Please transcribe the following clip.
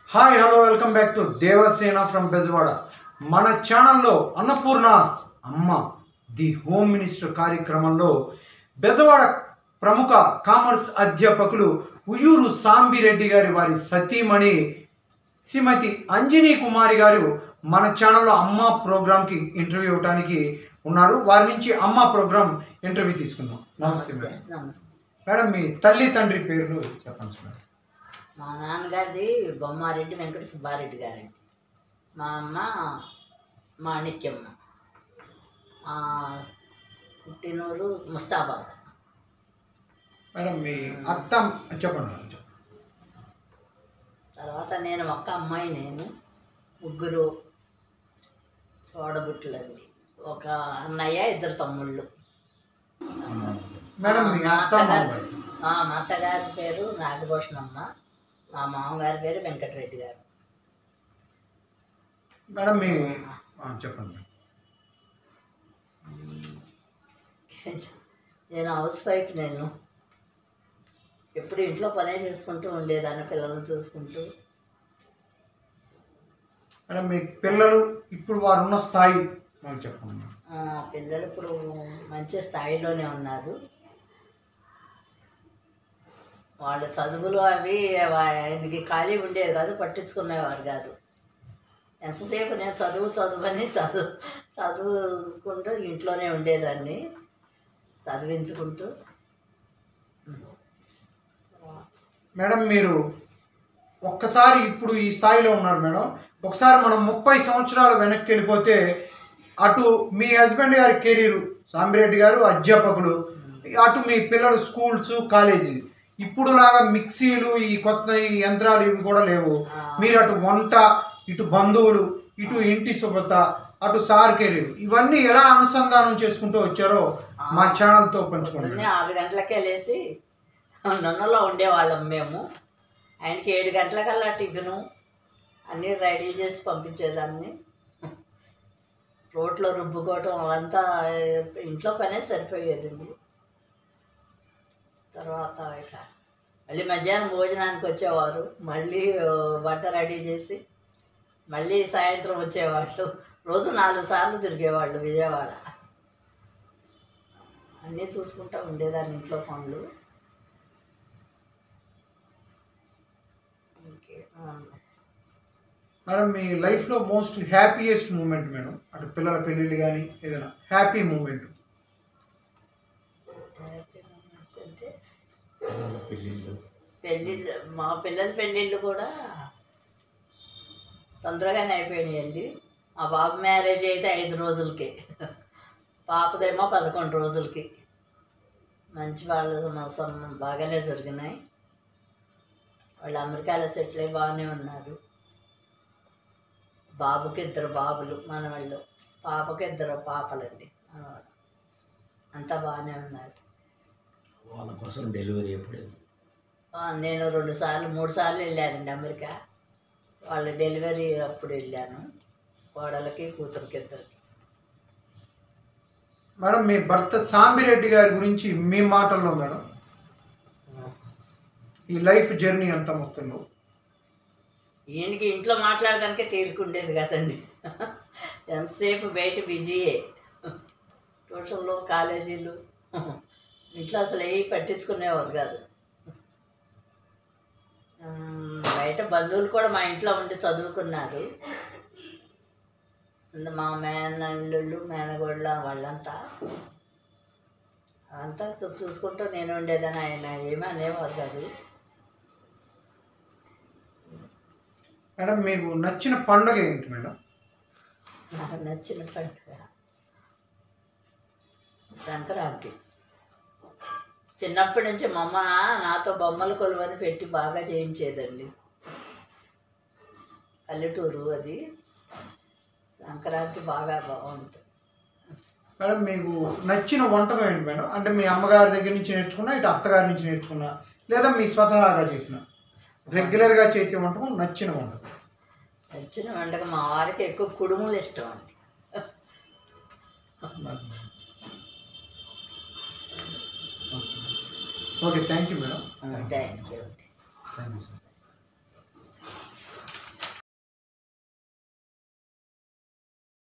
Hi hello welcome back to Devasena from Bezawada మన ఛానల్లో అన్నపూర్ణాస్ అమ్మ ది హోమ్ మినిస్టర్ కార్యక్రమంలో బెజవాడ ప్రముఖ కామర్స్ అధ్యాపకులు ఉయ్యూరు సాంబిరెడ్డి గారి వారి సతీమణి శ్రీమతి అంజనీ కుమారి గారు మన ఛానల్లో అమ్మ ప్రోగ్రామ్కి ఇంటర్వ్యూ ఇవ్వడానికి ఉన్నారు వారి నుంచి అమ్మ ప్రోగ్రామ్ ఇంటర్వ్యూ తీసుకుందాం నమస్తే మేడం నమస్తే మేడం మీ తల్లి తండ్రి పేర్లు చెప్పండి మేడం మా నాన్నగారిది బొమ్మారెడ్డి వెంకట సుబ్బారెడ్డి గారండి మా అమ్మ మాణిక్యమ్మ ఆ, పుట్టినూరు ముస్తాబాద్ మేడం మీ అత్త చెప్పండి మేడం చెప్పండి. తర్వాత నేను ఒక్క అమ్మాయి నేను ముగ్గురు తోడబుట్టులండి ఒక అన్నయ్య ఇద్దరు తమ్ముళ్ళు మేడం మీ మా అత్త అత్తగారు- మామగారు ఆ, మా అత్తగారి పేరు నాగభూషణమ్మ మా మామగారి పేరు వెంకటరెడ్డి గారు మేడం మీ ఆ, చెప్పండి మేడం. నేను హౌస్ వైఫ్ నేను ఎప్పుడు ఇంట్లో పనే చేసుకుంటూ ఉండేదాన్ని పిల్లల్ని చూసుకుంటూ మేడం మీ పిల్లలు ఇప్పుడు వారు ఉన్న స్థాయి మాకు చెప్పండి మేడం. ఆ, పిల్లలు ఇప్పుడు మంచి స్థాయిలోనే ఉన్నారు వాళ్ళ చదువులు అవి వా- ఆయనకి ఖాళీ ఉండేది కాదు పట్టించుకునేవారు కాదు ఎంతసేపు నేను చదువు చదువని చదువు చదువుకుంటూ ఇంట్లోనే ఉండేదాన్ని చదివించుకుంటూ మేడం మీరు ఒక్కసారి ఇప్పుడు ఈ స్థాయిలో ఉన్నారు మేడం ఒకసారి మనం ముప్పై సంవత్సరాలు వెనక్కి వెళ్ళిపోతే అటు మీ హస్బెండ్ గారి కెరీర్ సాంబిరెడ్డి గారు అధ్యాపకులు అటు మీ పిల్లలు స్కూల్స్ కాలేజీ ఇప్పుడు లాగా మిక్సీలు ఈ కొత్త ఈ యంత్రాలు ఇవి కూడా లేవు మీరు అటు వంట ఇటు బంధువులు ఇటు ఇంటి శుభ్రత అటు సార్ కెరీర్ ఇవన్నీ ఎలా అనుసంధానం చేసుకుంటూ వచ్చారో మా ఛానల్తో పంచుకోండి పొద్దున్నే ఆరు గంటలకే లేచి నన్నలో ఉండేవాళ్ళం మేము ఆయనకి ఏడు గంటలకల్లా టిఫిను అన్నీ రెడీ చేసి పంపించేదాన్ని రోట్లో రుబ్బుకోవటం అవంతా ఇంట్లో పనే సరిపోయేదండి తర్వాత ఇక మళ్ళీ మధ్యాహ్నం భోజనానికి వచ్చేవారు మళ్ళీ ఆ, వంట రెడీ చేసి మళ్ళీ సాయంత్రం వచ్చేవాళ్ళు రోజు నాలుగు సార్లు తిరిగేవాళ్ళు విజయవాడ అన్నీ చూసుకుంటా ఉండేదాన్ని ఇంట్లో పనులు ఇంకే, ఆ, మేడం మీ లైఫ్లో మోస్ట్ హ్యాపీయెస్ట్ మూమెంట్ మేడం అటు పిల్లల పెళ్ళిళ్ళు కానీ ఏదైనా హ్యాపీ మూమెంట్ happy moments అంటే పెళ్ళిళ్ళు మా పిల్లల పెళ్ళిళ్ళు కూడా తొందరగానే అయిపోయినాయండి మా బాబు మ్యారేజ్ అయితే ఐదు రోజులకి పాపదేమో పదకొండు రోజులకి మంచి వాళ్ళు మోసం బాగానే జరిగినాయి వాళ్ళు అమెరికాలో సెటిల్ అయి బాగానే ఉన్నారు బాబుకి ఇద్దరు బాబులు మనవాళ్ళు పాపకి ఇద్దరు పాపలండి మనవాళ్ళు అంతా బాగానే ఉన్నారు వాళ్ళ కోసం డెలివరీ ఎప్పుడు ఆ, నేను రెండు సార్లు మూడు సార్లు వెళ్ళానండి అమెరికా వాళ్ళ డెలివరీ అప్పుడు వెళ్ళాను కోడలకి కూతురికి ఇద్దరికి మేడం మీ భర్త సాంబిరెడ్డి గారి గురించి మీ మాటల్లో మేడం ఈ లైఫ్ జర్నీ అంతా మొత్తంలో ఈయనకి ఇంట్లో మాట్లాడడానికే తీరుకుండేది కదండి ఎంతసేపు బయట బిజీయే ట్యూషన్లు కాలేజీలు ఇంట్లో అసలు ఏ పట్టించుకునేవారు కాదు ఉమ్, బయట బంధువులు కూడా మా ఇంట్లో ఉండి చదువుకున్నారు మా మేనల్లుళ్ళు మేనగోళ్ళ వాళ్ళంతా అంతా చూ- చూసుకుంటూ నేను ఉండేదని ఆయన ఏమీ అనేవారు కాదు మేడం మీకు నచ్చిన పండుగ ఏంటి మేడం నాకు నచ్చిన పండుగ సంక్రాంతి చిన్నప్పటి నుంచి మా అమ్మ నాతో బొమ్మల కొలువని పెట్టి బాగా చేయించేదండి పల్లెటూరు అది సంక్రాంతి బాగా బాగుంటుంది మేడం మీకు నచ్చిన వంటకం ఏంటి మేడం అంటే మీ అమ్మగారి దగ్గర నుంచి నేర్చుకున్నా ఇటు అత్తగారి నుంచి నేర్చుకున్నా లేదా మీ స్వతహాగా చేసిన రెగ్యులర్గా చేసే వంటకం నచ్చిన వంటకం నచ్చిన వంటకం మా వారికి ఎక్కువ కుడుములు ఇష్టం అండి okay thank you madam thank you thank you sir